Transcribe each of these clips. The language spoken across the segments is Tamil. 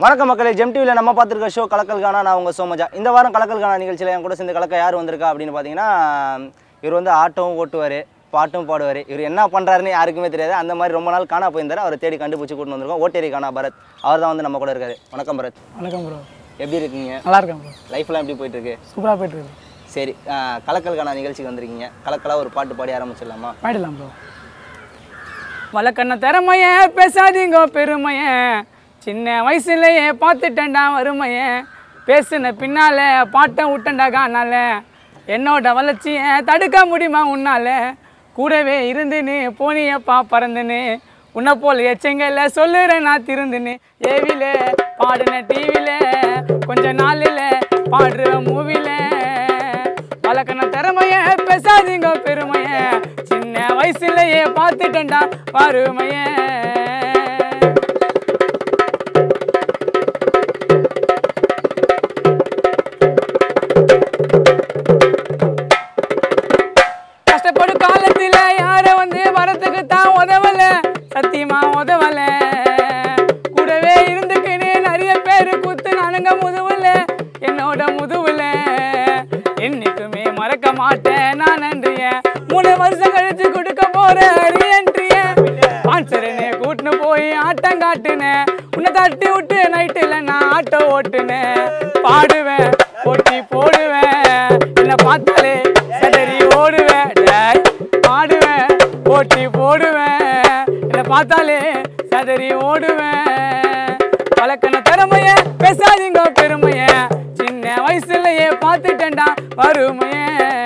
வணக்கம் மக்களே ஜெம் டிவியில் நம்ம பார்த்துருக்க ஷோ கலக்கல் கானா நான் உங்கள் சோமஜா இந்த வாரம் கலக்கல் கானா நிகழ்ச்சியில் என் கூட சேர்ந்து கலக்க யார் வந்திருக்கா அப்படின்னு பார்த்தீங்கன்னா இவர் வந்து ஆட்டோவும் ஓட்டுவார் பாட்டும் பாடுவார் இவர் என்ன பண்ணுறாருன்னு யாருக்குமே தெரியாது அந்த மாதிரி ரொம்ப நாள் காணா போயிருந்தாரு அவரை தேடி கண்டுபிடிச்சி கூட்டு வந்திருக்கோம் ஓட்டேரி கானா பரத் அவர் தான் வந்து நம்ம கூட இருக்காரு வணக்கம் பரத் வணக்கம் ப்ரோ எப்படி இருக்கீங்க நல்லா இருக்கேன் ப்ரோ லைஃப்லாம் எப்படி போயிட்டு இருக்கு சூப்பராக போயிட்டு இருக்கு சரி ஆஹ், கலக்கல் கானா நிகழ்ச்சிக்கு வந்திருக்கீங்க கலக்கலாக ஒரு பாட்டு பாடி ஆரம்பிச்சிடலாமா பாடிடலாம் ப்ரோ வழக்கண்ண திறமைய பேசாதீங்க பெருமைய சின்ன வயசுலயே பார்த்துட்டேன்டா வறுமைய பேசுன பின்னால பாட்டை விட்டேன்டா காணால என்னோட வளர்ச்சியை தடுக்க முடியுமா உன்னால கூடவே இருந்துன்னு போனியப்பா பறந்துன்னு உன்னை போல் எச்சங்கல்ல சொல்லுறேன் நான் திருந்துன்னு ஏவில பாடின டிவில கொஞ்ச நாளில் பாடுற மூவில வழக்கன திறமைய பேசாதீங்க பெருமைய சின்ன வயசுலயே பார்த்துட்டேன்டா வறுமைய கஷ்டப்படும் காலத்துல யார வந்து வரத்துக்கு தான் உதவல சத்தியமா உதவல கூடவே இருந்துக்கினே நிறைய பேர் குத்து நானுங்க முதுவுல என்னோட முதுவுல என்னைக்குமே மறக்க மாட்டேன் நான் நன்றிய மூணு வருஷம் கழிச்சு கொடுக்க போற ரீஎன்ட்ரிய ஸ்பான்சரனே கூட்டின்னு போய் ஆட்டம் காட்டுனேன் உன்னை தட்டி விட்டு நைட்டில் நான் ஆட்டோ ஓட்டுனேன் பாடுவேன் போட்டி போடுவேன் என்னை பார்த்தாலே சதறி ஓடுவேன் டேய், பாடுவேன் போட்டி போடுவேன் என்னை பார்த்தாலே சதறி ஓடுவேன் வழக்கன திறமைய பேசாதீங்க பெருமைய சின்ன வயசுலயே பார்த்துட்டேன்டா வறுமைய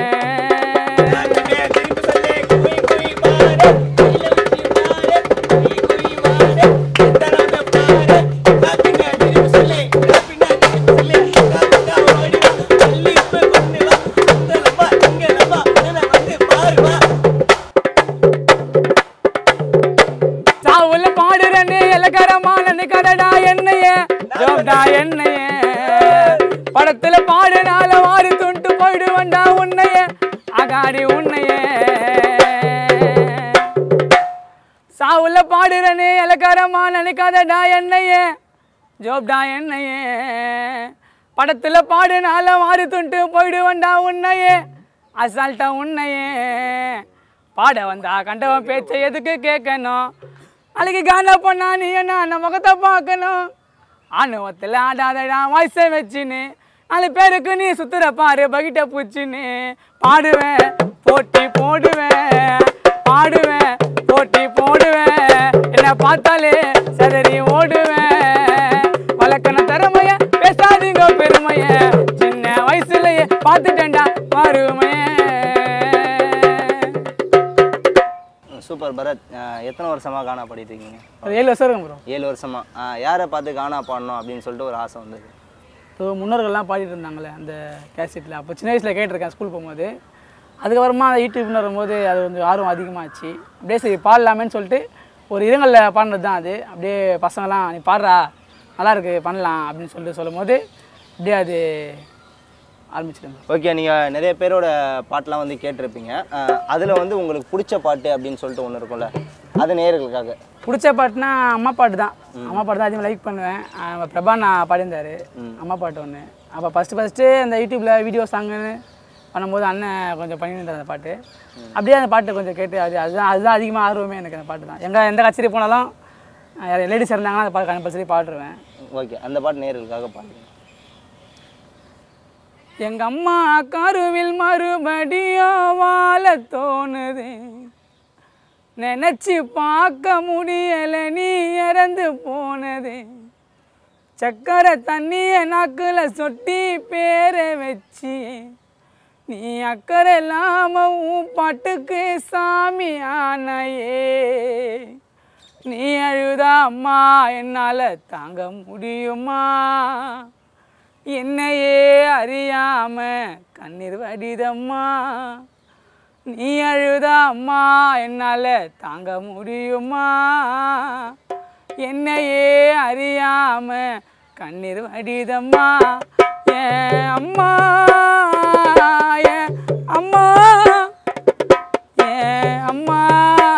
சாவுல பாடுறனே இலக்கரமான நிக்கடடா என்னைய ஜோப்டா என்னைய படத்துல பாடுனால வாரி துண்டு போயிடுவண்டா உன்னைய அகாடி உன்னைய சாவுல பாடுறனே இலக்கரமா நினைக்காதடா என்னைய ஜோப்டா என்னைய படத்துல பாடுனால வாரி துண்டு போயிடுவண்டா உன்னையே அசால்ட்டா உன்னையே பாட வந்தா கண்டவன் பேச்சை எதுக்கு கேட்கணும் நாளைக்கு கானா பண்ணா நீ என்ன நம்ம முகத்தை பார்க்கணும் ஆணவத்தில் ஆடாதடா வாய்ஸை வச்சுன்னு நாலு பேருக்கு நீ சுத்துற பாரு பகிட்ட பூச்சின்னு பாடுவேன் போட்டி போடுவேன் பாடுவேன் போட்டி போடுவேன் என்ன பார்த்தாலே சதறி ஓடுவேன் வழக்கன திறமைய பேசாதீங்க பெருமைய சின்ன வயசுலயே பார்த்துட்டேன்டா வறுமைய சூப்பர் பரத் ஆஹ், எத்தனை வருஷமாக கானா பாடிட்டு இருக்கீங்க ஒரு ஏழு வருஷம் இருக்கும் ப்ரோ ஏழு வருஷமா ஆஹ், யாரை பார்த்து கானா பாடணும் அப்படின்னு சொல்லிட்டு ஒரு ஆசை வந்தது ஸோ முன்னோர்கள்லாம் பாடிட்டு இருந்தாங்களே அந்த கேசட்டில் அப்போ சின்ன வயசில் கேட்டிருக்கேன் ஸ்கூல் போகும்போது அதுக்கப்புறமா அந்த யூடியூப்னு வரும்போது அது கொஞ்சம் ஆர்வம் அதிகமாச்சு அப்படியே சரி பாடலாமேன்னு சொல்லிட்டு ஒரு இரங்கலில் பாடினது தான் அது அப்படியே பசங்களாம் நீ பாடுறா நல்லா இருக்கு பண்ணலாம் அப்படின்னு சொல்லிட்டு சொல்லும்போது அப்படியே அது ஆரம்பிச்சிருங்க ஓகே நீங்கள் நிறைய பேரோட பாட்டெலாம் வந்து கேட்டிருப்பீங்க அதில் வந்து உங்களுக்கு பிடிச்ச பாட்டு அப்படின்னு சொல்லிட்டு ஒன்று இருக்கும்ல அது நேயர்களுக்காக பிடிச்ச பாட்டுனா அம்மா பாட்டு தான் அம்மா பாட்டு தான் அதிகமாக லைக் பண்ணுவேன் ஆஹ் பிரபா நான் பாடியிருந்தாரு அம்மா பாட்டு ஒன்று அப்போ ஃபஸ்ட்டு ஃபஸ்ட்டு அந்த யூடியூப்பில் வீடியோ சாங்குன்னு பண்ணும்போது அண்ணன் கொஞ்சம் பண்ணியிருந்தார் அந்த பாட்டு அப்படியே அந்த பாட்டு கொஞ்சம் கேட்டு அது அதுதான் அதுதான் அதிகமாக ஆர்வமே எனக்கு அந்த பாட்டு தான் எங்கே எந்த கச்சேரி போனாலும் லேடிஸ் இருந்தாங்கன்னா அந்த பாட்டு கம்பல்சரி பாடுருவேன் ஓகே அந்த பாட்டு நேயர்களுக்காக பாடுங்க எங்க அம்மா கருவில் மறுபடியும் வாழ தோணுது நினைச்சு பார்க்க முடியல நீ இறந்து போனது சக்கரை தண்ணிய நாக்குல சொட்டி பேரை வச்சு நீ அக்கறை இல்லாம உன் பாட்டுக்கு சாமி ஆனையே நீ அழுதா அம்மா என்னால தாங்க முடியுமா என்னையே அறியாம கண்ணீர் வடிதம்மா நீ அழுதா அம்மா என்னால தாங்க முடியுமா என்னையே அறியாம கண்ணீர் வடிதம்மா ஏன் அம்மா ஏன் அம்மா ஏன் அம்மா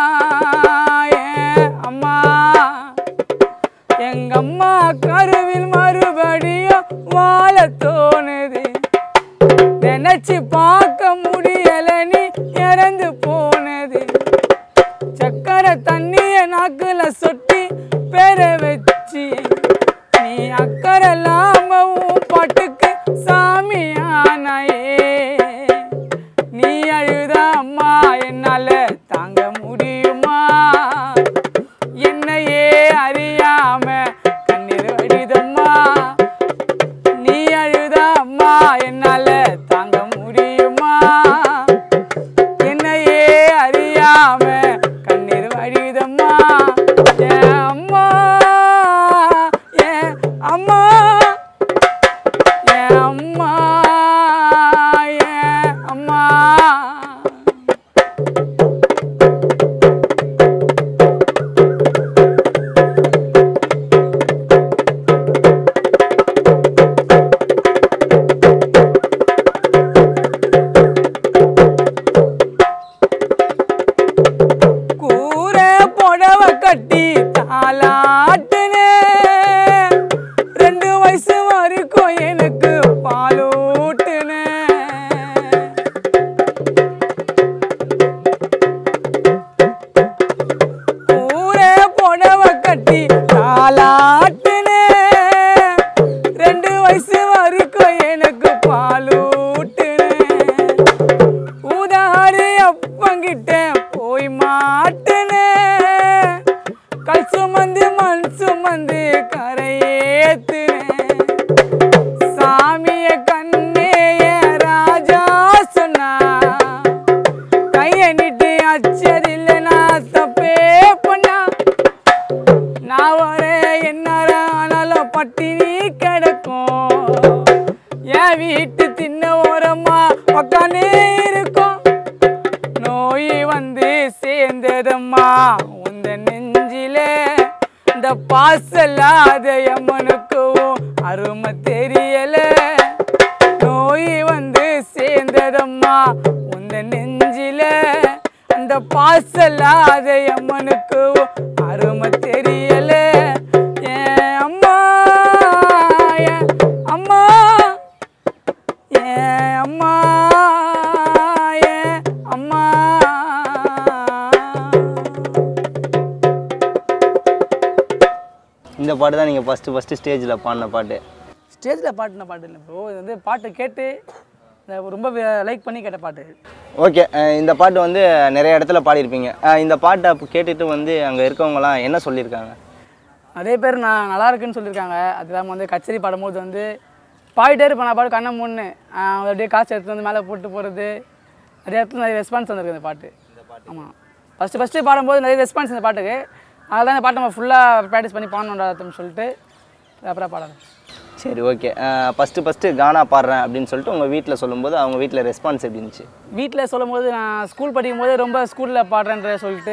ஏன் அம்மா எங்க அம்மா கருவில் பார்க்க முடியல நீ இறந்து போனது சக்கரை தண்ணிய நாக்குல சொட்டி பெற வச்சு நீ அக்கறை இல்லாம உன் பாட்டுக்கு சாமியானாயே நீ அழுத அம்மா என்னால தாங்க முடியுமா என்னையே அறியாம கண்ணீர் வடிதம்மா நீ அழுத அம்மா என்னால தாங்க முடியுமா என்னையே அறியாம கண்ணீர் வடிதம்மா என் அம்மா என் அம்மா என் அம்மா என் அம்மா கூரை புடவ கட்டி தாலாட்டுனே ரெண்டு வயசு வரைக்கும் எனக்கு பாலூட்டுனே கூரை புடவ கட்டி தாலாட்டுனே ரெண்டு வயசு வரைக்கும் எனக்கு பாலூட்டுனே ஊதாரி அப்பங்கிட்ட போய் மாட்டுனே கல் சுமந்து மண் சுமந்து கரையேத்துனே சாமிய கண்ணே என் ராஜா சொன்னா கைய நீட்டு அச்சதில்ல நான் தப்பே பண்ணா நான் வரேன் என்னால ஆனாலும் பட்டினி கிடக்கும் என் வீட்டு தின்ன ஓரமா உக்கானே இருக்கும் நோய் வந்து சேர்ந்ததம்மா உந்த நெஞ்சிலே இந்த பாசல்லாத எம்மனுக்கும் அருமை தெரியல நோய் வந்து சேர்ந்ததம்மா உந்த நெஞ்சில அந்த பாசல்லாத அம்மனுக்கு அருமை தெரியல என் அம்மா என் அம்மா என் அம்மா என் அம்மா இந்த பாட்டு தான் நீங்கள் ஃபஸ்ட்டு ஃபஸ்ட்டு ஸ்டேஜில் பாடின பாட்டு ஸ்டேஜில் பாட்டுன பாட்டு இல்லை ப்ரோ இது வந்து பாட்டை கேட்டு இந்த ரொம்ப லைக் பண்ணி கேட்ட பாட்டு ஓகே இந்த பாட்டு வந்து நிறைய இடத்துல பாடியிருப்பீங்க அஹ் இந்த பாட்டை அப்போ கேட்டுட்டு வந்து அங்கே இருக்கவங்கலாம் என்ன சொல்லியிருக்காங்க நிறைய பேர் நான் நல்லா இருக்குன்னு சொல்லியிருக்காங்க அது இல்லாமல் வந்து கச்சேரி பாடும்போது வந்து பாடிட்டே இருப்பேன் நான் பாடு கண்ணை மூணு அப்படியே காசு எடுத்து வந்து மேலே போட்டு போகிறது நிறைய இடத்துல நிறைய ரெஸ்பான்ஸ் வந்திருக்கு இந்த பாட்டு ஆமாம் ஃபஸ்ட்டு ஃபஸ்ட்டு பாடும்போது நிறைய ரெஸ்பான்ஸ் இந்த பாட்டுக்கு அதனால இந்த பாட்டை நம்ம ஃபுல்லாக ப்ராக்டிஸ் பண்ணி பாடணுன்றாதுன்னு சொல்லிட்டு அப்புறம் பாடுறேன் சரி ஓகே ஃபஸ்ட்டு ஃபஸ்ட்டு கானா பாடுறேன் அப்படின்னு சொல்லிட்டு உங்கள் வீட்டில் சொல்லும்போது அவங்க வீட்டில் ரெஸ்பான்ஸ் எப்படி இருந்துச்சு வீட்டில் சொல்லும்போது நான் ஸ்கூல் படிக்கும்போது ரொம்ப ஸ்கூலில் பாடுறேன்ற சொல்லிட்டு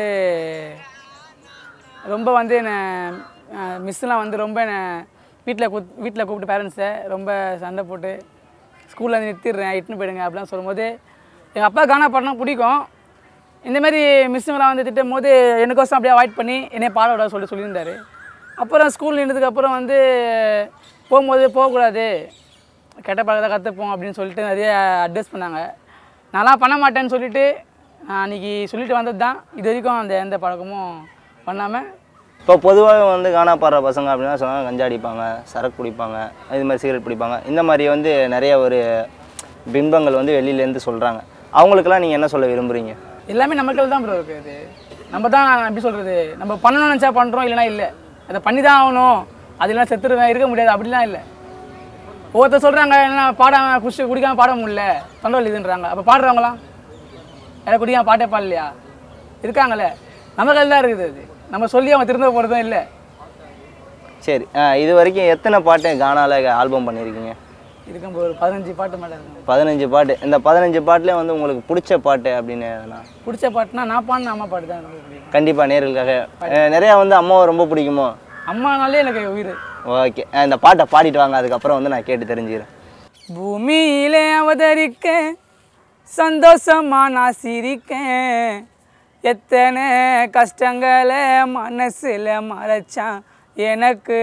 ரொம்ப வந்து என்னை மிஸ்ஸெலாம் வந்து ரொம்ப என்னை வீட்டில் கூ வீட்டில் கூப்பிட்டு பேரண்ட்ஸை ரொம்ப சண்டை போட்டு ஸ்கூலில் வந்து நிறுத்திடுறேன் இட்டுன்னு போயிடுங்க அப்படிலாம் சொல்லும்போது எங்கள் அப்பா கானா பாடினா பிடிக்கும் இந்தமாரி மிஸ்ஸுங்களாம் வந்து திட்டும் போது எனக்கோசம் அப்படியே அவாய்ட் பண்ணி என்னை பாட விட சொல்லி சொல்லியிருந்தாரு அப்புறம் ஸ்கூல் நின்றதுக்கப்புறம் வந்து போகும்போது போகக்கூடாது கெட்ட பழக்கத்தை கற்றுப்போம் அப்படின்னு சொல்லிட்டு நிறைய அட்வைஸ் பண்ணாங்க நான்லாம் பண்ண மாட்டேன்னு சொல்லிட்டு நான் அன்றைக்கி சொல்லிட்டு வந்தது தான் இது வரைக்கும் அந்த எந்த பழக்கமும் பண்ணாமல் இப்போ பொதுவாக வந்து கானா பாடுற பசங்க அப்படின்னா சொன்னாங்க கஞ்சா அடிப்பாங்க சரக்கு குடிப்பாங்க இது மாதிரி சிகரெட் பிடிப்பாங்க இந்த மாதிரி வந்து நிறைய ஒரு பிம்பங்கள் வந்து வெளியிலேருந்து சொல்கிறாங்க அவங்களுக்கெல்லாம் நீங்கள் என்ன சொல்ல விரும்புகிறீங்க எல்லாமே நம்ம கையில் தான் ப்ரோ இருக்குது அது நம்ம தான் எப்படி சொல்கிறது நம்ம பண்ணணும்னு நினச்சா பண்ணுறோம் இல்லைனா இல்லை அதை பண்ணி தான் ஆகணும் அது இல்லைனா செத்துருவேன் இருக்க முடியாது அப்படிலாம் இல்லை ஒவ்வொருத்தர் சொல்கிறாங்க என்ன பாடாம குடிச்சு குடிக்காம பாட முடியல தொண்டை இதுன்றாங்க அப்போ பாடுறவங்களாம் யாரும் குடிக்காம பாட்டே பாடலையா இருக்காங்களே நம்ம கையில் தான் இருக்குது அது நம்ம சொல்லி அவங்க திருந்த போகிறதும் இல்லை சரி அஹ் இது வரைக்கும் எத்தனை பாட்டு கானால ஆல்பம் பண்ணியிருக்கீங்க இருக்கும் ஒரு பதினஞ்சு பாட்டு மேலே இருக்கும் பதினஞ்சு பாட்டு இந்த பதினஞ்சு பாட்டுலேயே வந்து உங்களுக்கு பிடிச்ச பாட்டு அப்படின்னு எதனா பிடிச்ச பாட்டுனா நான் பாடின அம்மா பாட்டு தான் எனக்கு பிடிக்கும் கண்டிப்பாக நேர்களுக்காக அஹ் நிறையா வந்து அம்மாவை ரொம்ப பிடிக்குமோ அம்மானாலே எனக்கு உயிர் ஓகே இந்த பாட்டை பாடிட்டு வாங்க அதுக்கப்புறம் வந்து நான் கேட்டு தெரிஞ்சுக்கிறேன் பூமியிலே அவதரிக்க சந்தோஷமா நான் சிரிக்கேன் எத்தனை கஷ்டங்களை மனசில் மறைச்சான் எனக்கு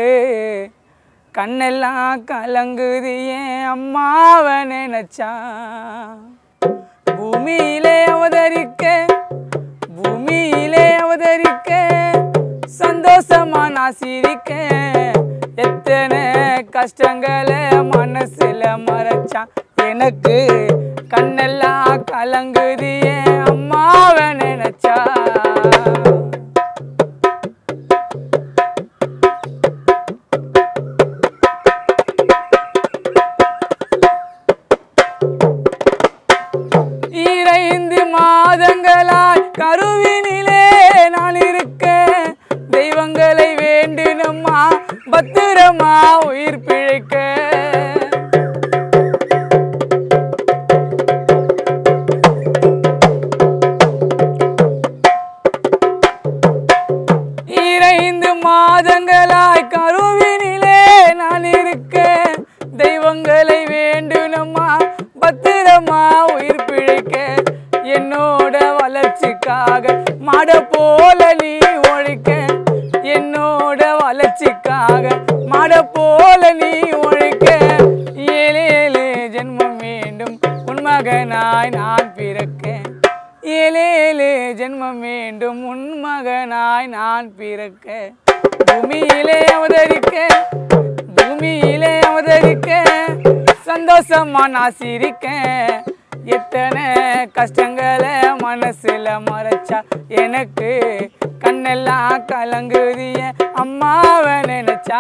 கண்ணெல்லாம் கலங்குது என் அம்மாவை நினைச்சான் பூமியிலே அவதரிக்க பூமியிலே அவதரிக்க சந்தோஷமா நான் சிரிக்க எத்தனை கஷ்டங்களை மனசுல மறைச்சான் எனக்கு கண்ணெல்லாம் கலங்குது என் அம்மாவை நினைச்சா இறைந்து மாதங்களாய் கருவினிலே நான் இருக்க தெய்வங்களை வேண்டினம்மா பத்திரமா உயிர் பிழைக்க இறைந்து மாதங்களாய் கருவினிலே நான் இருக்க தெய்வங்களை வேண்டுனம்மா பத்திரமா உயிர் பிழைக்க என்னோட வளர்ச்சிக்காக மாட போல நீ ஒழிக்க என்னோட வளர்ச்சிக்காக மாட போல நீ ஒழிக்க ஏழு ஏழு ஜென்மம் வேண்டும் உன் மகனாய் நான் பிறக்க ஏழேழு ஜென்மம் வேண்டும் உன் மகனாய் நான் பிறக்க பூமியிலே அவதரிக்க பூமியிலே அவதரிக்க சந்தோஷமா நான் சிரிக்க எத்தனை கஷ்டங்களை மனசுல மறைச்சா எனக்கு கண்ணெல்லாம் கலங்குது என் அம்மாவை நினைச்சா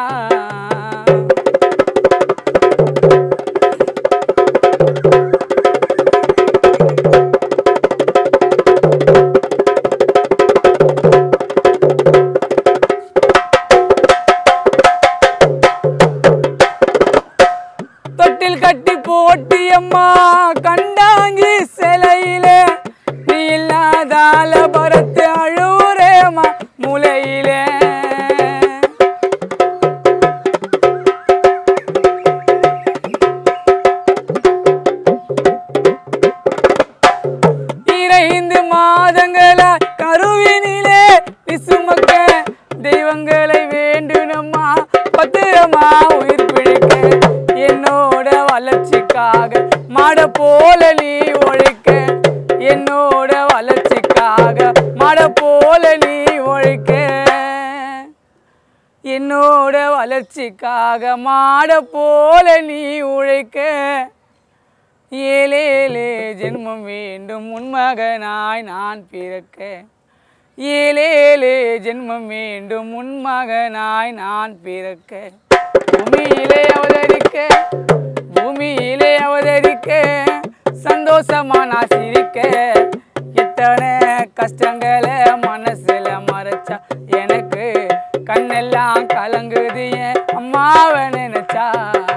தொட்டில் கட்டி போட்டி அம்மா கண்டாங்கி சிலையில நீ இல்லாதால பரத்து அழுவுறேமா முலையில இறைந்து மாதங்களா கருவினிலே நீ சுமக்க தெய்வங்களை வேண்டுனம்மா பத்திரமா உயிர் பிழைக்க என்னோட வளர்ச்சிக்காக மாட போல நீ ஒழிக்க என்னோட வளர்ச்சிக்காக மாட போல நீ ஒழிக்க என்னோட வளர்ச்சிக்காக மாட போல நீ உழைக்க ஏழேழு ஜென்மம் வேண்டும் உன் மகனாய் நான் பிறக்க ஏழேழு ஜென்மம் வேண்டும் உன் மகனாய் நான் பிறக்க பூமியிலே அவதரிக்க பூமியிலே அவதரிக்க சந்தோஷமா நான் சிரிக்க எத்தனை கஷ்டங்களை மனசுல மறைச்சா எனக்கு கண்ணெல்லாம் கலங்குது என் அம்மாவை நினைச்சா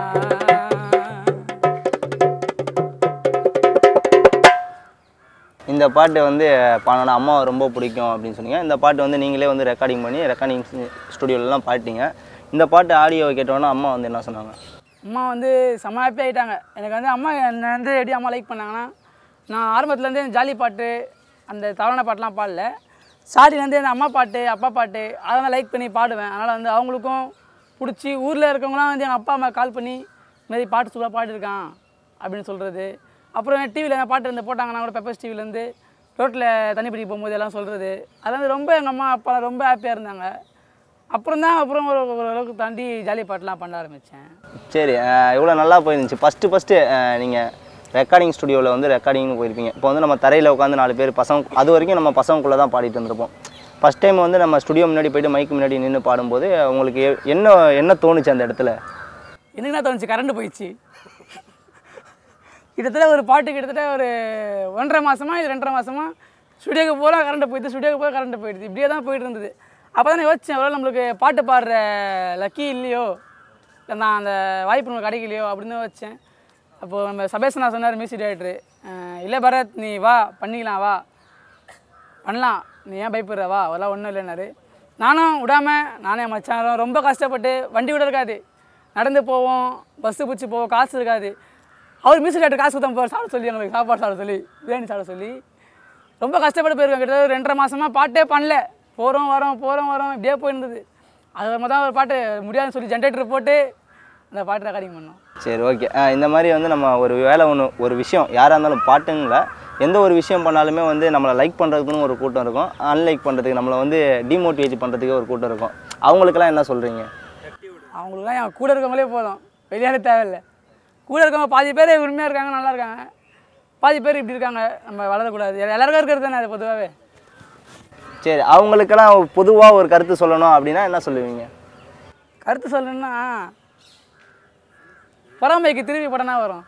இந்த பாட்டு வந்து பாடணும் அம்மாவை ரொம்ப பிடிக்கும் அப்படின்னு சொன்னீங்க இந்த பாட்டு வந்து நீங்களே வந்து ரெக்கார்டிங் பண்ணி ரெக்கார்டிங் ஸ்டுடியோலலாம் பாடிட்டீங்க இந்த பாட்டு ஆடியோ கேட்டோன்னே அம்மா வந்து என்ன சொன்னாங்க அம்மா வந்து செம்ம ஹாப்பி ஆகிட்டாங்க எனக்கு வந்து அம்மா என்னை வந்து எப்படி அம்மா லைக் பண்ணாங்கன்னா நான் ஆரம்பத்துலேருந்தே ஜாலி பாட்டு அந்த தவறான பாட்டெலாம் பாடல ஸ்டார்டிங்லேருந்து அந்த அம்மா பாட்டு அப்பா பாட்டு அதெல்லாம் லைக் பண்ணி பாடுவேன் அதனால் வந்து அவங்களுக்கும் பிடிச்சி ஊரில் இருக்கவங்களாம் வந்து எங்கள் அப்பா அம்மா கால் பண்ணி இந்த மாதிரி பாட்டு சூப்பராக பாடிருக்கான் அப்படின்னு சொல்கிறது அப்புறம் டிவியில் எங்கள் பாட்டு இருந்து போட்டாங்கன்னா கூட பெப்பர்ஸ் டிவிலேருந்து ரோட்டில் தண்ணி பிடிக்க போகும்போது எல்லாம் சொல்கிறது அதெல்லாம் வந்து ரொம்ப எங்கள் அம்மா அப்பா ரொம்ப ஹாப்பியாக இருந்தாங்க அப்புறம் தான் அப்புறம் ஒரு ஓரளவுக்கு தாண்டி ஜாலி பாட்டுலாம் பண்ண ஆரம்பித்தேன் சரி இவ்வளோ நல்லா போயிருந்துச்சு ஃபஸ்ட்டு ஃபஸ்ட்டு நீங்கள் ரெக்கார்டிங் ஸ்டுடியோவில் வந்து ரெக்கார்டிங்னு போயிருப்பீங்க இப்போ வந்து நம்ம தரையில் உட்காந்து நாலு பேர் பசங்க அது வரைக்கும் நம்ம பசங்களுக்குள்ளே தான் பாடிட்டு இருந்திருப்போம் ஃபஸ்ட் டைம் வந்து நம்ம ஸ்டுடியோ முன்னாடி போயிட்டு மைக்கு முன்னாடி நின்று பாடும்போது உங்களுக்கு எ- என்ன என்ன தோணுச்சு அந்த இடத்துல எனக்கு என்ன தோணுச்சு கரண்ட் போயிடுச்சு கிட்டத்தட்ட ஒரு பாட்டு கிட்டத்தட்ட ஒரு ஒன்றரை மாசமா இது ரெண்டரை மாசமா ஸ்டுடியோக்கு போகலாம் கரண்ட் போயிடுது ஸ்டுடியோக்கு போக கரண்ட் போயிடுது இப்படியே தான் போயிட்டு இருந்தது அப்போ தான் யோசிச்சேன் ஒருவேளை நம்மளுக்கு பாட்டு பாடுற லக்கி இல்லையோ இல்லை நான் அந்த வாய்ப்பு நமக்கு கிடைக்கலையோ அப்படின்னு தான் வச்சேன் அப்போது நம்ம சபேசனா சொன்னார் மியூசிக் டேரக்டரு இல்லை பரத் நீ வா பண்ணிக்கலாம் வா பண்ணலாம் நீ ஏன் பயப்படுற வா அதெல்லாம் ஒன்றும் இல்லைன்னாரு நானும் விடாமல் நானே என் மச்சான் ரொம்ப கஷ்டப்பட்டு வண்டி கூட இருக்காது நடந்து போவோம் பஸ்ஸு பிடிச்சி போவோம் காசு இருக்காது அவர் மியூசிக் டேரக்டர் காசு கொடுத்தா போகிற சாப்பிட சொல்லி எங்களுக்கு சாப்பாடு சாப்பிட சொல்லி பிரியாணி சாப்பிட சொல்லி ரொம்ப கஷ்டப்பட்டு போயிருக்கோம் கிட்டத்தட்ட ஒரு ரெண்டரை மாசமா பாட்டே பண்ணல போகிறோம் வரோம் போகிறோம் வரோம் இப்படியே போயிருந்தது அது மொதல் ஒரு பாட்டு முடியாதுன்னு சொல்லி ஜென்ரேட்டர் போட்டு அந்த பாட்டு ரெக்கார்டிங் பண்ணோம் சரி ஓகே இந்த மாதிரி வந்து நம்ம ஒரு வேலை ஒன்று ஒரு விஷயம் யாராக இருந்தாலும் பாட்டுங்கள எந்த ஒரு விஷயம் பண்ணாலுமே வந்து நம்மளை லைக் பண்ணுறதுக்குன்னு ஒரு கூட்டம் இருக்கும் அன்லைக் பண்ணுறதுக்கு நம்மளை வந்து டிமோட்டிவேட் பண்ணுறதுக்கு ஒரு கூட்டம் இருக்கும் அவங்களுக்கெல்லாம் என்ன சொல்கிறீங்க அவங்களுக்குலாம் என் கூட இருக்கவங்களே போதும் வெளியாட தேவையில்லை கூட இருக்கவங்க பாதி பேர் உண்மையாக இருக்காங்க நல்லா இருக்காங்க பாதி பேர் இப்படி இருக்காங்க நம்ம வளரக்கூடாது எல்லா- எல்லாருக்கும் இருக்கிறது தானே அது பொதுவாகவே சரி அவங்களுக்கெல்லாம் பொதுவாக ஒரு கருத்து சொல்லணும் அப்படின்னா என்ன சொல்லுவீங்க கருத்து சொல்லணும்னா பராமரிக்க திரும்பி படம்னா வரும்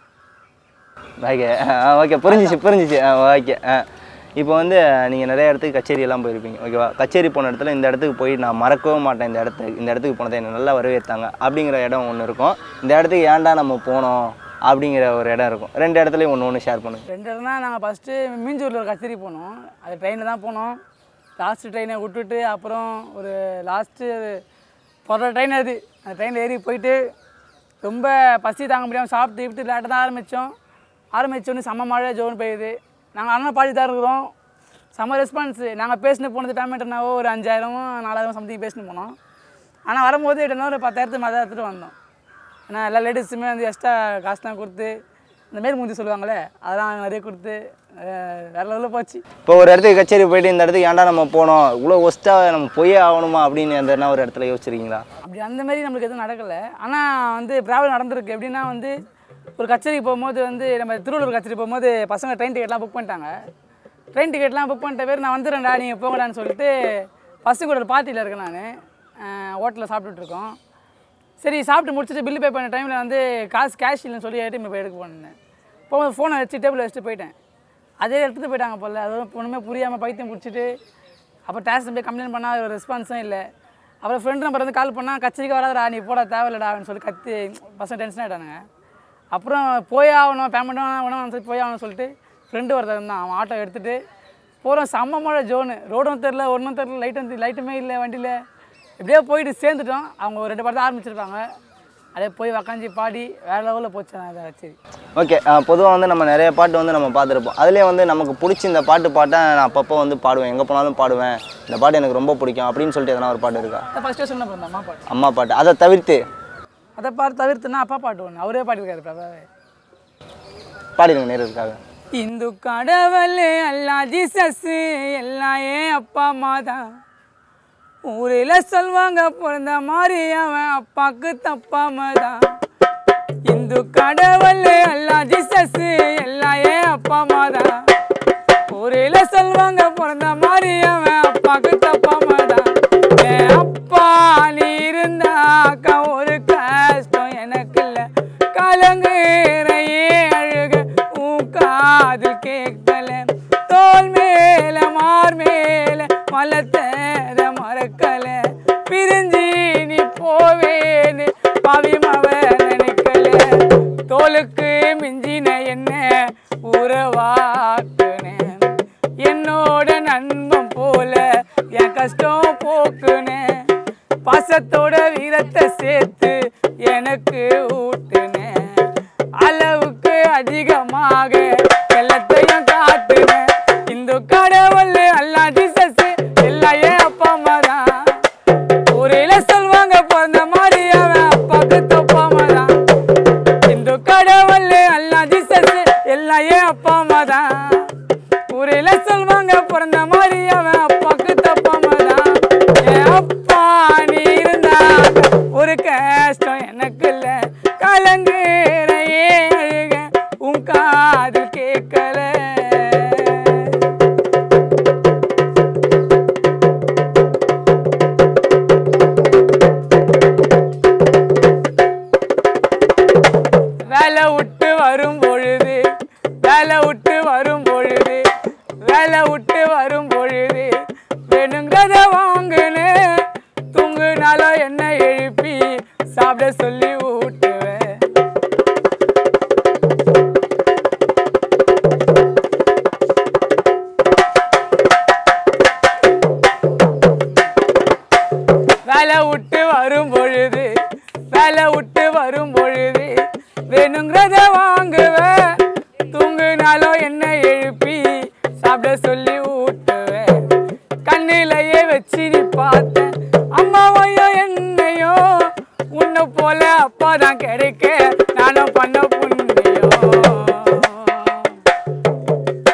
ஓகே ஓகே புரிஞ்சிச்சு புரிஞ்சிச்சு ஓகே இப்போ வந்து நீங்கள் நிறைய இடத்துக்கு கச்சேரி எல்லாம் போயிருப்பீங்க ஓகேவா கச்சேரி போன இடத்துல இந்த இடத்துக்கு போய் நான் மறக்கவே மாட்டேன் இந்த இடத்துக்கு இந்த இடத்துக்கு போனதை என்னை நல்லா வரவேற்றாங்க அப்படிங்கிற இடம் ஒன்று இருக்கும் இந்த இடத்துக்கு ஏன்டா நம்ம போனோம் அப்படிங்கிற ஒரு இடம் இருக்கும் ரெண்டு இடத்துலையும் ஒன்று ஒன்று ஷேர் பண்ணுங்க ரெண்டு இடம்னா நாங்கள் ஃபஸ்ட்டு மீஞ்சூரில் ஒரு கச்சேரி போனோம் அது ட்ரெயினில் தான் போனோம் லாஸ்ட்டு ட்ரெயினை விட்டுட்டு அப்புறம் ஒரு லாஸ்ட்டு போகிற ட்ரெயின் அது அந்த ட்ரெயினில் ஏறி போயிட்டு ரொம்ப பசி தாங்க முடியாமல் சாப்பிட்டு விட்டு லேட்டாக தான் ஆரம்பித்தோம் ஆரம்பித்தோன்னு செம்ம மழை ஜோன் பெய்யுது நாங்கள் அண்ணன் பாடி தான் இருக்கிறோம் செம்ம ரெஸ்பான்ஸு நாங்கள் பேசினு போனது பேமெண்ட்னாவோ ஒரு அஞ்சாயிரமும் நாலாயிரம் சம்திங் பேசினு போனோம் ஆனால் வரும்போது எட்டுனா ஒரு பத்தாயிரத்துக்கு மதம் எடுத்துகிட்டு வந்தோம் ஏன்னா எல்லா லேடிஸுமே வந்து எக்ஸ்ட்ரா காசுலாம் கொடுத்து இந்த மாரி மூஞ்சி சொல்லுவாங்களே அதெல்லாம் நிறைய கொடுத்து அஹ் வேற லெவலில் போச்சு இப்போ ஒரு இடத்துக்கு கச்சேரி போயிட்டு இந்த இடத்துக்கு ஏன்டா நம்ம போனோம் இவ்வளோ ஒஸ்ட்டாக நம்ம போயே ஆகணுமா அப்படின்னு அந்த என்ன ஒரு இடத்துல யோசிச்சிருக்கீங்களா அப்படி அந்த மாதிரி நம்மளுக்கு எதுவும் நடக்கலை ஆனால் வந்து ட்ராவல் நடந்திருக்கு எப்படின்னா வந்து ஒரு கச்சேரிக்கு போகும்போது வந்து நம்ம திருவள்ளூர் கச்சேரி போகும்போது பசங்க ட்ரெயின் டிக்கெட்லாம் புக் பண்ணிட்டாங்க ட்ரெயின் டிக்கெட்லாம் புக் பண்ணிட்ட பேர் நான் வந்துடுறேன்டா நீங்கள் போங்கடான்னு சொல்லிட்டு பசங்க கூட ஒரு பார்ட்டியில் இருக்கேன் நான் ஹோட்டலில் சாப்பிட்டுட்ருக்கோம் சரி சாப்பிட்டு முடிச்சுட்டு பில்லு பே பண்ண டைமில் வந்து காசு கேஷ் இல்லைன்னு சொல்லி ஏடிஎம் போய் எடுக்க போனேன் போகும்போது ஃபோனை வச்சு டேபிளில் வச்சுட்டு போயிட்டேன் அதே எடுத்துகிட்டு போயிட்டாங்க போல அது ஒன்றுமே புரியாமல் பைத்தியம் பிடிச்சிட்டு அப்புறம் டேக்ஸ் போய் கம்ப்ளைண்ட் பண்ணால் ஒரு ரெஸ்பான்ஸும் இல்லை அப்புறம் ஃப்ரெண்ட் நம்பர் வந்து கால் பண்ணால் கச்சேரிக்கு வராதடா நீ போட தேவையில்லடா அப்படின்னு சொல்லி கத்தி பசங்க டென்ஷன் ஆகிட்டானுங்க அப்புறம் போய் ஆகணும் பேமெண்ட்டும் வேணும் சொல்லி போய் ஆகணும்னு சொல்லிட்டு ஃப்ரெண்டு ஒருத்தர் இருந்தான் அவன் ஆட்டோ எடுத்துகிட்டு போகிறோம் செம்ம மழை ஜோனு ரோடும் தெரில ஒன்றும் தெரில லைட்டும் லைட்டுமே இல்லை வண்டியில் எப்படியோ போயிட்டு சேர்ந்துட்டோம் அவங்க ஒரு ரெண்டு பாட்டு ஆரம்பிச்சிருப்பாங்க அப்படியே போய் உக்காஞ்சி பாடி வேற லெவலில் போச்சு அதை கச்சேரி ஓகே பொதுவாக வந்து நம்ம நிறைய பாட்டு வந்து நம்ம பார்த்துருப்போம் அதுலேயே வந்து நமக்கு பிடிச்ச இந்த பாட்டு பாட்டை நான் அப்பப்போ வந்து பாடுவேன் எங்கே போனாலும் பாடுவேன் இந்த பாட்டு எனக்கு ரொம்ப பிடிக்கும் அப்படின்னு சொல்லிட்டு எதனா ஒரு பாட்டு இருக்கா ஃபஸ்ட்டு சொன்ன பிறந்த அம்மா பாட்டு அம்மா பாட்டு அதை தவிர்த்து அதை பாட்டு தவிர்த்துனா அப்பா பாட்டு ஒன்று அவரே பாடியிருக்காரு பிரபாவே பாடிடுங்க நேரத்துக்காக இந்து கடவுள் எல்லாம் ஜீசஸ் எல்லாம் ஏன் அப்பா அம்மா தான் ஊரில் சொல்வாங்க பிறந்த மாதிரி அவன் அப்பாக்கு தப்பாம தான் இந்து கடவுள் எல்லாம் ஜீசஸ் எல்லாம் ஏன் அப்பா அம்மா தான் ஊரில் சொல்வாங்க பிறந்த மாதிரி அவன் அப்பாக்கு தப்பாம தான் என் அப்பா நீ இருந்தாக்கா ஒரு கஷ்டம் எனக்கு இல்லை கலங்குறையே அழுக உன் காதில் கேட்கல தோல் மேல மார் மேல மலத்தேர மறக்கல பிரிஞ்சு நீ போவேன்னு பவிமவ நினைக்கல தோலுக்கு மிஞ்சின என்ன உறவாக்குனேன் என்னோட நண்பன் போல என் கஷ்டம் போக்குனேன் பாசத்தோட வீரத்தை சேர்த்து எனக்கு ஊட்டுனேன் அளவுக்கு அதிகமாக வெள்ளத்தையும் காட்டுனேன் இந்த கடவுள் அல்லா ஜீசஸ் எல்லாம் ஏன் அப்பா அம்மா தான் ஊரில சொல்வாங்க பிறந்த மாதிரி அவன் அப்பாக்கு தப்பாம தான் இந்து கடவுள் எல்லாம் ஜீசஸ் எல்லாம் ஏன் அப்பா அம்மா தான் ஊரில சொல்வாங்க பிறந்த மாதிரி அவன் அப்பாக்கு தப்பாம தான் என் அப்பா நீ இருந்தா ஒரு கஷ்டம் எனக்கு இல்ல கலங்குறையே அழுக உன் காதில் கேட்கல வேலை விட்டு வரும் பொழுது வேலை விட்டு வரும் பொழுது வேலை விட்டு வரும் பொழுது வேணுங்கிறத வாங்குன்னு தூங்குனாலும் என்ன எழுப்பி சாப்பிட சொல்லி ஊட்டுவேன் வேலை விட்டு வரும் பொழுது வேலை விட்டு வரும் பொழுது வேணுங்கிறத வாங்குவேன் தூங்குனாலும் என்ன எழுப்பி சாப்பிட சொல்லி ஊட்டுவேன் கண்ணிலேயே வச்சு நீ பார்த்தேன் அம்மாவையோ என்னையோ உன்னை போல அப்பா தான் கிடைக்க நானும் பண்ண புண்ணியம்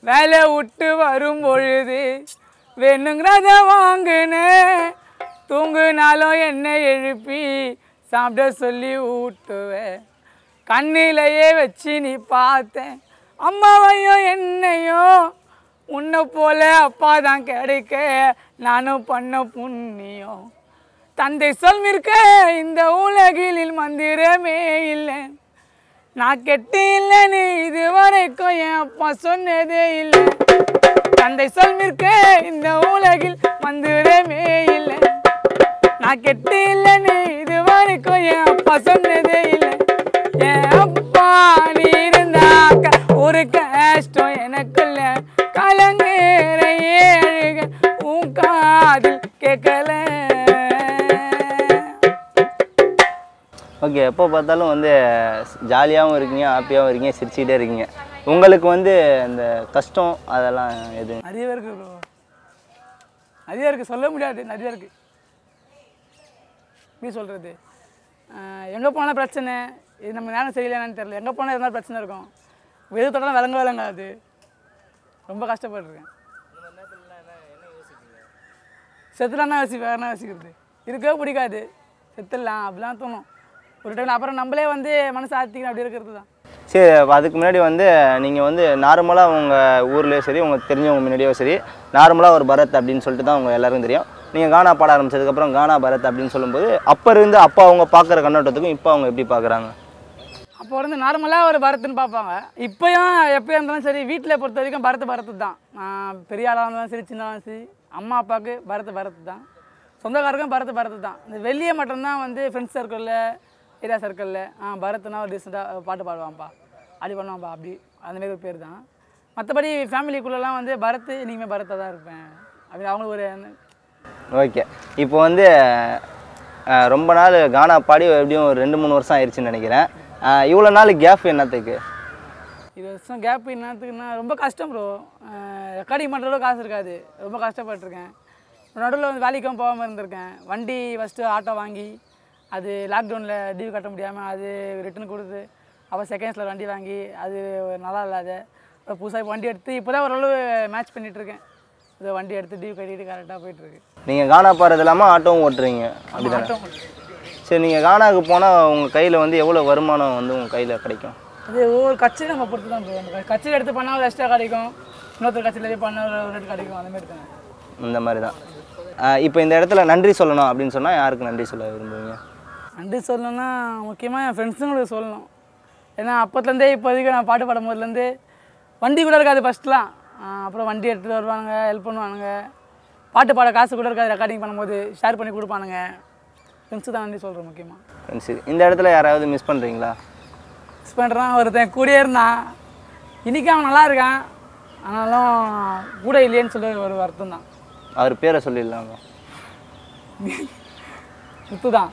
வேலை விட்டு வரும் பொழுது வேணுங்கிறத வாங்குனேன் தூங்குனாலும் என்ன எழுப்பி சாப்பிட சொல்லி ஊட்டுவேன் கண்ணிலேயே வச்சு நீ பார்த்தேன் அம்மாவையும் என்னையும் உன்னை போல அப்பா தான் கிடைக்க நானும் பண்ண புண்ணியம் தந்தை சொல்மிருக்க இந்த உலகில் மந்திரமே இல்லை நான் கெட்டு இல்லைன்னு இதுவரைக்கும் என் அப்பா சொன்னதே இல்லை தந்தை சொல்மிருக்க இந்த உலகில் மந்திரமே இல்லை நான் கெட்டு இல்லைன்னு இதுவரைக்கும் என் அப்பா சொன்னதே இல்லை என் அப்பா நீ இருந்தாக்க ஒரு கஷ்டம் எனக்குள்ள கலங்குற ஏழுக உன் காதில் கேட்கல ஓகே எப்போ பார்த்தாலும் வந்து ஜாலியாகவும் இருக்கீங்க ஹாப்பியாகவும் இருக்கீங்க சிரிச்சுக்கிட்டே இருக்கீங்க உங்களுக்கு வந்து இந்த கஷ்டம் அதெல்லாம் எது நிறைய இருக்கு ப்ரோ நிறைய இருக்கு சொல்ல முடியாது நிறைய இருக்கு எப்படி சொல்கிறது எங்கே போனால் பிரச்சனை இது நம்ம நேரம் சரியில்லைன்னு தெரியல எங்கே போனால் எதனா பிரச்சனை இருக்கும் எது தொட்டாலும் விளங்க விளங்காது ரொம்ப கஷ்டப்பட்டுருக்கேன் செத்துலான்னா யோசிப்பேன் வேறு என்ன யோசிக்கிறது இருக்கவே பிடிக்காது செத்துடலாம் அப்படிலாம் தோணும் ஒரு டைம் அப்புறம் நம்மளே வந்து மனசு ஆத்திக்கணும் அப்படி இருக்கிறது தான் சரி அப்ப அதுக்கு முன்னாடி வந்து நீங்கள் வந்து நார்மலாக உங்கள் ஊர்லேயோ சரி உங்கள் தெரிஞ்சவங்க முன்னாடியோ சரி நார்மலாக ஒரு பரத் அப்படின்னு சொல்லிட்டு தான் உங்க எல்லாருக்கும் தெரியும் நீங்கள் கானா பாட ஆரம்பிச்சதுக்கப்புறம் கானா பரத் அப்படின்னு சொல்லும்போது அப்போ இருந்து அப்போ அவங்க பார்க்குற கண்ணோட்டத்துக்கும் இப்போ அவங்க எப்படி பார்க்குறாங்க அப்போ வந்து நார்மலாக ஒரு பரத்துன்னு பார்ப்பாங்க இப்போயும் எப்போயா இருந்தாலும் சரி வீட்டில் பொறுத்த வரைக்கும் பரத்து பரத்து தான் நான் பெரிய ஆளாக இருந்தாலும் சரி சின்னதாக சரி அம்மா அப்பாவுக்கு பரத்து பரத்து தான் சொந்தக்காரருக்கும் பரத்து பரத்து தான் இந்த வெளியே மட்டும்தான் வந்து ஃப்ரெண்ட்ஸ் சர்க்கிளில் ஏரியா சர்க்கிளில் ஆ பரத்னா ஒரு டீசெண்டாக பாட்டு பாடுவான்ப்பா அப்படி பண்ணுவான்ப்பா அப்படி அந்த மாதிரி ஒரு பேர் தான் மற்றபடி ஃபேமிலிக்குள்ளெல்லாம் வந்து பரத் இனிமேல் பரத்தாக தான் இருப்பேன் அப்படி அவங்களுக்கு ஒரு ஓகே இப்போ வந்து அஹ், ரொம்ப நாள் கானா பாடி எப்படியும் ஒரு ரெண்டு மூணு வருஷம் ஆயிடுச்சுன்னு நினைக்கிறேன் இவ்வளோ நாள் கேப் என்னத்துக்கு இது வருஷம் கேப் என்னத்துக்குன்னா ரொம்ப கஷ்டம் ப்ரோ ரெக்கார்டிங் பண்ணுற காசு இருக்காது ரொம்ப கஷ்டப்பட்டிருக்கேன் நடுவில் வந்து வேலைக்கும் போகாமல் இருந்திருக்கேன் வண்டி ஃபஸ்ட்டு ஆட்டோ வாங்கி அது லாக்டவுனில் டியூ கட்ட முடியாமல் அது ரிட்டர்ன் கொடுத்து அப்புறம் செகண்ட்ஸில் வண்டி வாங்கி அது நல்லா இல்லாத அப்புறம் புதுசாக வண்டி எடுத்து இப்போ தான் ஓரளவு மேட்ச் பண்ணிகிட்ருக்கேன் இது வண்டி எடுத்து டியூ கட்டிட்டு கரெக்டாக போயிட்டுருக்கு நீங்கள் கானா பாடுறது இல்லாமல் ஆட்டோவும் ஓட்டுறீங்க அப்படிதானே ஆட்டோ சரி நீங்கள் கானாவுக்கு போனால் உங்கள் கையில் வந்து எவ்வளோ வருமானம் வந்து உங்கள் கையில் கிடைக்கும் அது ஒவ்வொரு கட்சி நம்ம பொறுத்து தான் போகும் கட்சியில் எடுத்து பண்ணால் ஒரு எக்ஸ்ட்ரா கிடைக்கும் இன்னொருத்தர் கட்சியில் பண்ணால் ஒரு ரேட் கிடைக்கும் அந்த மாதிரி தானே இந்த மாதிரி தான் இப்போ இந்த இடத்துல நன்றி சொல்லணும் அப்படின்னு சொன்னால் யாருக்கு நன்றி சொல்ல விரும்புவீங்க நன்றி சொல்லணும்னா முக்கியமாக என் ஃப்ரெண்ட்ஸுங்களுக்கு சொல்லணும் ஏன்னா அப்போத்துலேருந்தே இப்போதைக்கு நான் பாட்டு பாடும் போதுலேருந்து வண்டி கூட இருக்காது ஃபஸ்ட்லாம் அப்புறம் வண்டி எடுத்துகிட்டு வருவாங்க ஹெல்ப் பண்ணுவானுங்க பாட்டு பாட காசு கூட இருக்காது ரெக்கார்டிங் பண்ணும்போது ஷேர் பண்ணி கொடுப்பானுங்க ஃப்ரெண்ட்ஸு தான் நன்றி சொல்கிறேன் முக்கியமாக சரி இந்த இடத்துல யாராவது மிஸ் பண்ணுறீங்களா மிஸ் பண்ணுறான் ஒருத்தன் கூடயே இருந்தான் இன்றைக்கி அவன் நல்லா இருக்கான் ஆனாலும் கூட இல்லையேன்னு சொல்லி ஒரு வருத்தம் தான் அவர் பேரை சொல்லிடலாமா முத்து தான்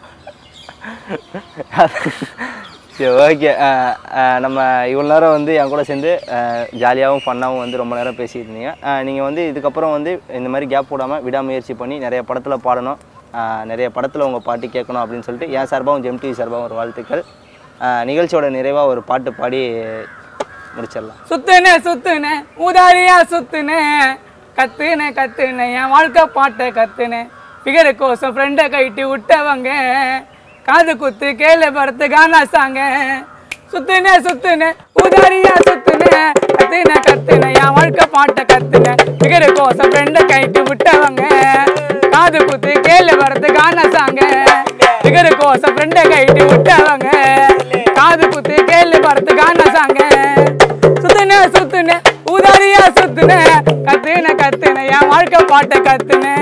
சரி ஓகே நம்ம இவ்வளோ நேரம் வந்து என் கூட சேர்ந்து ஜாலியாகவும் ஃபன்னாகவும் வந்து ரொம்ப நேரம் பேசிட்டு இருந்தீங்க நீங்கள் வந்து இதுக்கப்புறம் வந்து இந்த மாதிரி கேப் போடாமல் விடாமுயற்சி பண்ணி நிறைய படத்தில் பாடணும் அஹ், நிறைய படத்தில் உங்கள் பாட்டு கேட்கணும் அப்படின்னு சொல்லிட்டு என் சார்பாகவும் ஜெம் டிவி சார்பாகவும் ஒரு வாழ்த்துக்கள் அஹ், நிகழ்ச்சியோட நிறைவாக ஒரு பாட்டு பாடி முடிச்சிடலாம் சுத்துனே சுத்துனே ஊதாரியா சுத்துனே கத்துனே கத்துனே என் வாழ்க்கை பாட்டை கத்துனே பிகர கோசம் ஃப்ரெண்டை கைட்டி விட்டவங்க காது குத்து கேளு படுத்து கானா சாங்க சுத்துனே சுத்துனே ஊதாரியா சுத்துனே கத்துனே கத்துனே என் வாழ்க்கை பாட்டை கத்துனே பிகர கோசம் ஃப்ரெண்டை கைட்டி விட்டவங்க காது குத்து கேளு படுத்து கானா சாங்க பிகர கோசம் ஃப்ரெண்டை கைட்டி விட்டவங்க காது குத்து கேளு படுத்து கானா சாங்க சுத்துனே சுத்துனே ஊதாரியா சுத்துனே கத்துன கத்துன என் வாழ்க்கை பாட்டை கத்துனே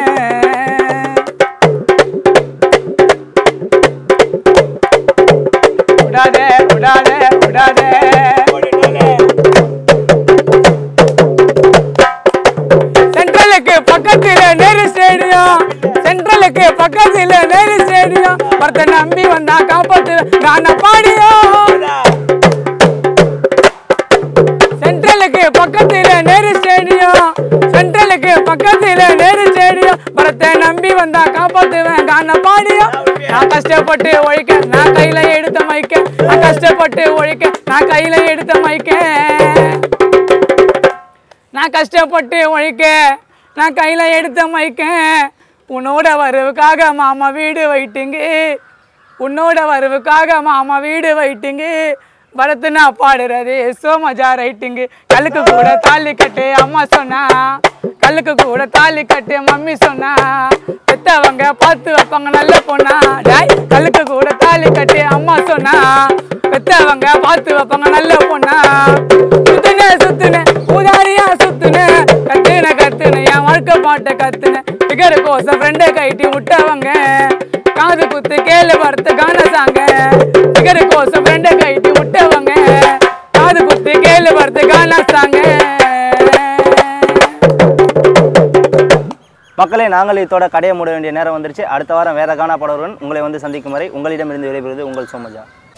விடாதே விடாதே விடாதே சென்ட்ரலுக்கு பக்கத்துல நேரு ஸ்டேடியம் சென்ட்ரலுக்கு பக்கத்துல நேரு ஸ்டேடியம் ஒருத்த நம்பி வந்தா காப்பாத்து கான பாடியும் சென்ட்ரலுக்கு பக்கத்துல நேரு ஸ்டேடியம் சென்ட்ரலுக்கு பக்கத்துல நேரு ஸ்டேடியம் பரத்தை நம்பி வந்தா காப்பாத்துவேன் கான பாடியும் நான் கஷ்டப்பட்டு ஒழிக்க நான் கையில எடுத்த மைக்க நான் கஷ்டப்பட்டு ஒழிக்க நான் கையில எடுத்த மைக்க நான் கஷ்டப்பட்டு உழைக்க நான் கையில் எடுத்த மைக்க உன்னோட வரவுக்காக மாமா வீடு வைட்டிங்க உன்னோட வரவுக்காக மாமா வீடு வைட்டிங்க பரத்து நான் பாடுறது சோமஜா ரைட்டிங்கு கல்லுக்கு கூட தாலி கட்டு அம்மா சொன்னா கல்லுக்கு கூட தாலி கட்டு மம்மி சொன்னா பெத்தவங்க பார்த்து வைப்பாங்க நல்ல பொண்ணா டேய் கல்லுக்கு கூட தாலி கட்டு அம்மா சொன்னா பெத்தவங்க பார்த்து வைப்பாங்க நல்ல பொண்ணா சுத்துன சுத்துன உதாரியா சுத்துன கத்துன கத்துன என் வாழ்க்கை பாட்டை கத்துன பிகர் கோசம் ஃப்ரெண்டை கைட்டி விட்டவங்க காது குத்து கேளு வரத்து காண சாங்க பிகர் கோசம் ஃப்ரெண்டை கைட்டி விட்டவங்க காது குத்து கேளு வரத்து காண சாங்க மக்களே நாங்கள் இதோட கடையை மூட வேண்டிய நேரம் வந்துருச்சு அடுத்த வாரம் வேற காணா படவுடன் உங்களை வந்து சந்திக்கும் வரை உங்களிடமிருந்து விடைபெறுவது உங்கள் சோமஜா